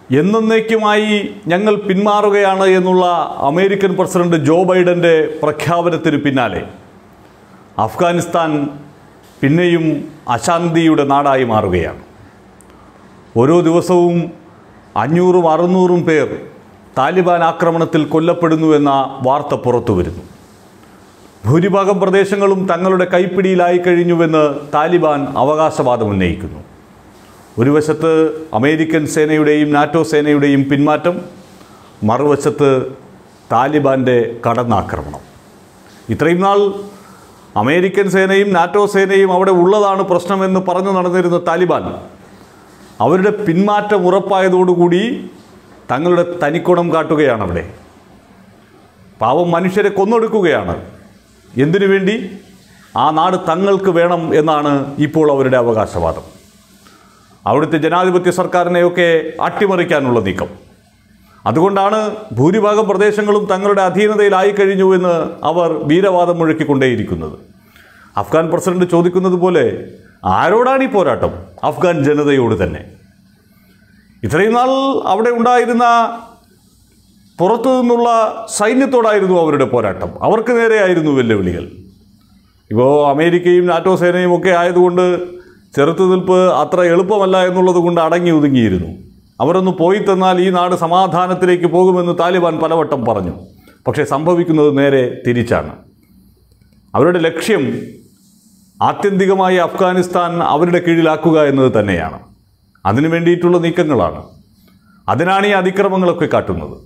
എന്നേക്കുമായി ഞങ്ങൾ പിന്മാറുകയാണ് എന്നുള്ള അമേരിക്കൻ പ്രസിഡന്റ് ജോ ബൈഡന്റെ പ്രഖ്യാപനത്തിന് പിന്നാലെ അഫ്ഗാനിസ്ഥാൻ പിന്നെയും അശാന്തിയുടെ നാടായി മാറുകയാണ് ഓരോ ദിവസവും അഞ്ഞൂറും അറുന്നൂറും പേർ താലിബാൻ ആക്രമണത്തിൽ കൊല്ലപ്പെടുന്നുവെന്ന വാർത്ത പുറത്തു വരുന്നു ഭൂരിഭാഗം പ്രദേശങ്ങളും തങ്ങളുടെ കൈപ്പിടിയിലായി കഴിഞ്ഞുവെന്ന് താലിബാൻ അവകാശവാദം ഉന്നയിക്കുന്നു ഒരു വശത്ത് അമേരിക്കൻ സേനയുടെയും നാറ്റോ സേനയുടെയും പിന്മാറ്റം മറുവശത്ത് താലിബാൻ്റെ കടന്നാക്രമണം ഇത്രയും നാൾ അമേരിക്കൻ സേനയും നാറ്റോ സേനയും അവിടെ ഉള്ളതാണ് പ്രശ്നമെന്ന് പറഞ്ഞു നടന്നിരുന്ന താലിബാൻ അവരുടെ പിന്മാറ്റം ഉറപ്പായതോടുകൂടി തങ്ങളുടെ തനിക്കുണം കാട്ടുകയാണ് അവിടെ പാവം മനുഷ്യരെ കൊന്നൊടുക്കുകയാണ് എന്തിനു വേണ്ടി ആ നാട് തങ്ങൾക്ക് വേണം എന്നാണ് ഇപ്പോൾ അവരുടെ അവകാശവാദം അവിടുത്തെ ജനാധിപത്യ സർക്കാരിനെയൊക്കെ അട്ടിമറിക്കാനുള്ള നീക്കം അതുകൊണ്ടാണ് ഭൂരിഭാഗം പ്രദേശങ്ങളും തങ്ങളുടെ അധീനതയിലായി കഴിഞ്ഞു എന്ന് അവർ വീരവാദം മുഴക്കിക്കൊണ്ടേയിരിക്കുന്നത് അഫ്ഗാൻ പ്രസിഡന്റ് ചോദിക്കുന്നത് പോലെ ആരോടാണ് ഈ പോരാട്ടം അഫ്ഗാൻ ജനതയോട് തന്നെ ഇത്രയും നാൾ അവിടെ ഉണ്ടായിരുന്ന പുറത്തു നിന്നുള്ള സൈന്യത്തോടായിരുന്നു അവരുടെ പോരാട്ടം അവർക്ക് നേരെയായിരുന്നു വെല്ലുവിളികൾ ഇപ്പോൾ അമേരിക്കയും നാറ്റോ സേനയും ഒക്കെ ആയതുകൊണ്ട് ചെറുത്തുനിൽപ്പ് അത്ര എളുപ്പമല്ല എന്നുള്ളത് കൊണ്ട് അടങ്ങി ഒതുങ്ങിയിരുന്നു അവരൊന്ന് പോയി തന്നാൽ ഈ നാട് സമാധാനത്തിലേക്ക് പോകുമെന്ന് താലിബാൻ പലവട്ടം പറഞ്ഞു പക്ഷേ സംഭവിക്കുന്നത് നേരെ തിരിച്ചാണ് അവരുടെ ലക്ഷ്യം ആത്യന്തികമായി അഫ്ഗാനിസ്ഥാൻ അവരുടെ കീഴിലാക്കുക എന്നത് തന്നെയാണ് അതിനു വേണ്ടിയിട്ടുള്ള നീക്കങ്ങളാണ് അതിനാണ് ഈ അതിക്രമങ്ങളൊക്കെ കാട്ടുന്നത്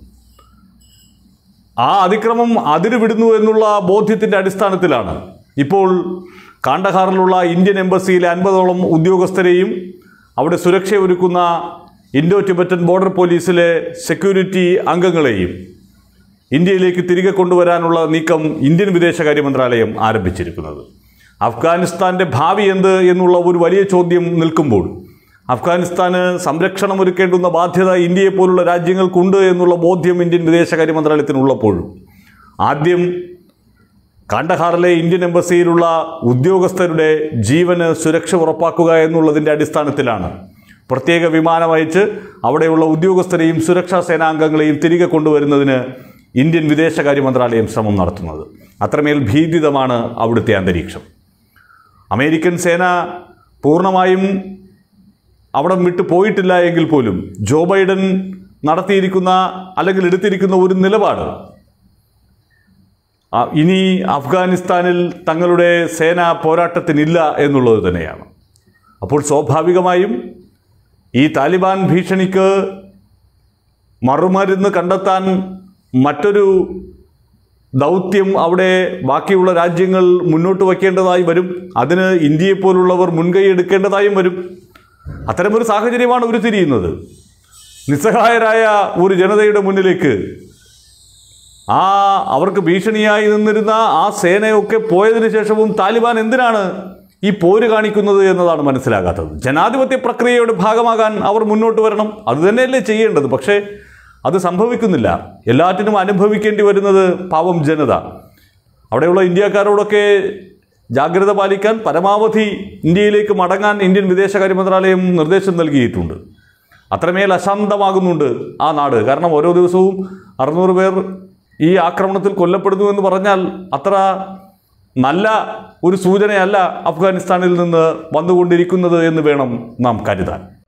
ആ അതിക്രമം അതിര് വിടുന്നു എന്നുള്ള ബോധ്യത്തിൻ്റെ അടിസ്ഥാനത്തിലാണ് ഇപ്പോൾ കാണ്ടഹാറിലുള്ള ഇന്ത്യൻ എംബസിയിലെ അൻപതോളം ഉദ്യോഗസ്ഥരെയും അവിടെ സുരക്ഷ ഒരുക്കുന്ന ഇൻഡോ ടിബറ്റൻ ബോർഡർ പോലീസിലെ സെക്യൂരിറ്റി അംഗങ്ങളെയും ഇന്ത്യയിലേക്ക് തിരികെ കൊണ്ടുവരാനുള്ള നീക്കം ഇന്ത്യൻ വിദേശകാര്യ മന്ത്രാലയം ആരംഭിച്ചിരിക്കുന്നത് അഫ്ഗാനിസ്ഥാൻ്റെ ഭാവി എന്ത് എന്നുള്ള ഒരു വലിയ ചോദ്യം നിൽക്കുമ്പോൾ അഫ്ഗാനിസ്ഥാന് സംരക്ഷണം ഒരുക്കേണ്ടുന്ന ബാധ്യത ഇന്ത്യയെ പോലുള്ള രാജ്യങ്ങൾക്കുണ്ട് എന്നുള്ള ബോധ്യം ഇന്ത്യൻ വിദേശകാര്യ മന്ത്രാലയത്തിനുള്ളപ്പോഴും ആദ്യം കാണ്ടഹാറിലെ ഇന്ത്യൻ എംബസിയിലുള്ള ഉദ്യോഗസ്ഥരുടെ ജീവന് സുരക്ഷ ഉറപ്പാക്കുക എന്നുള്ളതിൻ്റെ അടിസ്ഥാനത്തിലാണ് പ്രത്യേക വിമാനം അയച്ച് അവിടെയുള്ള ഉദ്യോഗസ്ഥരെയും സുരക്ഷാ സേനാംഗങ്ങളെയും തിരികെ കൊണ്ടുവരുന്നതിന് ഇന്ത്യൻ വിദേശകാര്യ മന്ത്രാലയം ശ്രമം നടത്തുന്നത് അത്രമേൽ ഭീതിതമാണ് അവിടുത്തെ അന്തരീക്ഷം അമേരിക്കൻ സേന പൂർണ്ണമായും അവിടെ വിട്ടു പോയിട്ടില്ല എങ്കിൽ പോലും ജോ ബൈഡൻ നടത്തിയിരിക്കുന്ന അല്ലെങ്കിൽ എടുത്തിരിക്കുന്ന ഒരു നിലപാട് ആ, ഇനി അഫ്ഗാനിസ്ഥാനിൽ തങ്ങളുടെ സേന പോരാട്ടത്തിനില്ല എന്നുള്ളത് തന്നെയാണ് അപ്പോൾ സ്വാഭാവികമായും ഈ താലിബാൻ ഭീഷണിക്ക് മറുമരുന്ന് കണ്ടെത്താൻ മറ്റൊരു ദൗത്യം അവിടെ ബാക്കിയുള്ള രാജ്യങ്ങൾ മുന്നോട്ട് വയ്ക്കേണ്ടതായി വരും അതിന് ഇന്ത്യയെപ്പോലുള്ളവർ മുൻകൈ എടുക്കേണ്ടതായും വരും അത്തരമൊരു സാഹചര്യമാണ് ഉരുത്തിരിയുന്നത് നിസ്സഹായരായ ഒരു ജനതയുടെ മുന്നിലേക്ക് ആ അവർക്ക് ഭീഷണിയായി നിന്നിരുന്ന ആ സേനയൊക്കെ പോയതിനു ശേഷവും താലിബാൻ എന്തിനാണ് ഈ പോര് കാണിക്കുന്നത് എന്നതാണ് മനസ്സിലാകാത്തത് ജനാധിപത്യ പ്രക്രിയയുടെ ഭാഗമാകാൻ അവർ മുന്നോട്ട് വരണം അത് തന്നെയല്ലേ ചെയ്യേണ്ടത് പക്ഷേ അത് സംഭവിക്കുന്നില്ല എല്ലാറ്റിനും അനുഭവിക്കേണ്ടി വരുന്നത് പാവം ജനത അവിടെയുള്ള ഇന്ത്യക്കാരോടൊക്കെ ജാഗ്രത പാലിക്കാൻ പരമാവധി ഇന്ത്യയിലേക്ക് മടങ്ങാൻ ഇന്ത്യൻ വിദേശകാര്യ മന്ത്രാലയം നിർദ്ദേശം നൽകിയിട്ടുണ്ട് അത്രമേൽ അശാന്തമാകുന്നുണ്ട് ആ നാട് കാരണം ഓരോ ദിവസവും അറുന്നൂറ് പേർ ഈ ആക്രമണത്തിൽ കൊല്ലപ്പെടുന്നു എന്ന് പറഞ്ഞാൽ അത്ര നല്ല ഒരു സൂചനയല്ല അഫ്ഗാനിസ്ഥാനിൽ നിന്ന് വന്നുകൊണ്ടിരിക്കുന്നത് എന്ന് വേണം നാം കരുതാൻ